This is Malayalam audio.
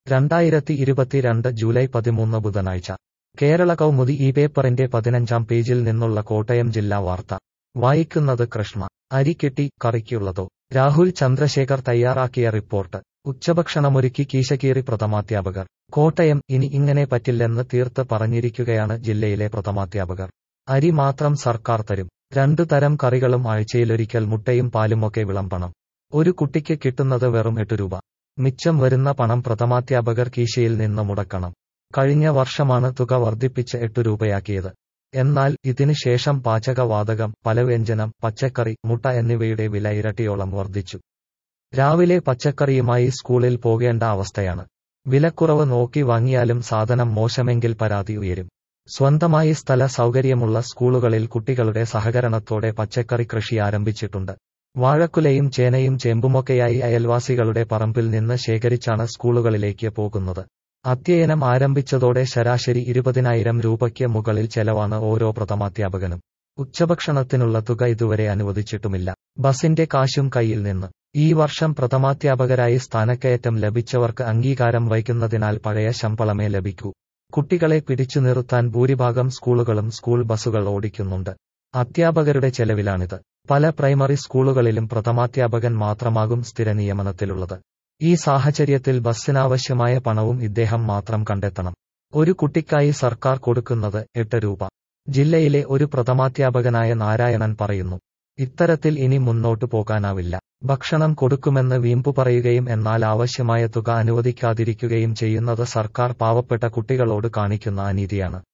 രണ്ടായിരത്തി ഇരുപത്തിരണ്ട് ജൂലൈ പതിമൂന്ന് ബുധനാഴ്ച കേരള കൗമുദി ഈ പേപ്പറിന്റെ പതിനഞ്ചാം പേജിൽ നിന്നുള്ള കോട്ടയം ജില്ലാ വാർത്ത വായിക്കുന്നത് കൃഷ്ണ അരി കിട്ടി കറിക്കുള്ളതോ രാഹുൽ ചന്ദ്രശേഖർ തയ്യാറാക്കിയ റിപ്പോർട്ട് ഉച്ചഭക്ഷണമൊരുക്കി കീശകീറി പ്രഥമാധ്യാപകർ കോട്ടയം ഇനി ഇങ്ങനെ പറ്റില്ലെന്ന് തീർത്ത് പറഞ്ഞിരിക്കുകയാണ് ജില്ലയിലെ പ്രഥമാധ്യാപകർ അരി മാത്രം സർക്കാർ തരും രണ്ടു തരം കറികളും ആഴ്ചയിലൊരിക്കൽ മുട്ടയും പാലുമൊക്കെ വിളമ്പണം ഒരു കുട്ടിക്ക് കിട്ടുന്നത് വെറും എട്ട് രൂപ മിച്ചം വരുന്ന പണം പ്രഥമാധ്യാപകർ കീശയിൽ നിന്ന് മുടക്കണം കഴിഞ്ഞ വർഷമാണ് തുക വർദ്ധിപ്പിച്ച് എട്ടു രൂപയാക്കിയത് എന്നാൽ ഇതിനു ശേഷം പാചകവാതകം പലവ്യഞ്ജനം പച്ചക്കറി മുട്ട എന്നിവയുടെ വില ഇരട്ടിയോളം വർദ്ധിച്ചു രാവിലെ പച്ചക്കറിയുമായി സ്കൂളിൽ പോകേണ്ട അവസ്ഥയാണ് വിലക്കുറവ് നോക്കി വാങ്ങിയാലും സാധനം മോശമെങ്കിൽ പരാതി ഉയരും സ്വന്തമായി സ്ഥല സൗകര്യമുള്ള സ്കൂളുകളിൽ കുട്ടികളുടെ സഹകരണത്തോടെ പച്ചക്കറി കൃഷി ആരംഭിച്ചിട്ടുണ്ട് വാഴക്കുലയും ചേനയും ചേമ്പുമൊക്കെയായി അയൽവാസികളുടെ പറമ്പിൽ നിന്ന് ശേഖരിച്ചാണ് സ്കൂളുകളിലേക്ക് പോകുന്നത് അധ്യയനം ആരംഭിച്ചതോടെ ശരാശരി ഇരുപതിനായിരം രൂപയ്ക്ക് മുകളിൽ ചെലവാണ് ഓരോ പ്രഥമാധ്യാപകനും ഉച്ചഭക്ഷണത്തിനുള്ള തുക ഇതുവരെ അനുവദിച്ചിട്ടുമില്ല ബസിന്റെ കാശും കയ്യിൽ നിന്ന് ഈ വർഷം പ്രഥമാധ്യാപകരായി സ്ഥാനക്കയറ്റം ലഭിച്ചവർക്ക് അംഗീകാരം വൈകുന്നതിനാൽ പഴയ ശമ്പളമേ ലഭിക്കൂ കുട്ടികളെ പിടിച്ചു നിർത്താൻ ഭൂരിഭാഗം സ്കൂളുകളും സ്കൂൾ ബസുകൾ ഓടിക്കുന്നുണ്ട് അധ്യാപകരുടെ ചെലവിലാണിത് പല പ്രൈമറി സ്കൂളുകളിലും പ്രഥമാധ്യാപകൻ മാത്രമാകും സ്ഥിര നിയമനത്തിലുള്ളത് ഈ സാഹചര്യത്തിൽ ബസ്സിനാവശ്യമായ പണവും ഇദ്ദേഹം മാത്രം കണ്ടെത്തണം ഒരു കുട്ടിക്കായി സർക്കാർ കൊടുക്കുന്നത് എട്ട് രൂപ ജില്ലയിലെ ഒരു പ്രഥമാധ്യാപകനായ നാരായണൻ പറയുന്നു ഇത്തരത്തിൽ ഇനി മുന്നോട്ടു പോകാനാവില്ല ഭക്ഷണം കൊടുക്കുമെന്ന് വീമ്പു പറയുകയും എന്നാൽ ആവശ്യമായ തുക അനുവദിക്കാതിരിക്കുകയും ചെയ്യുന്നത് സർക്കാർ പാവപ്പെട്ട കുട്ടികളോട് കാണിക്കുന്ന അനീതിയാണ്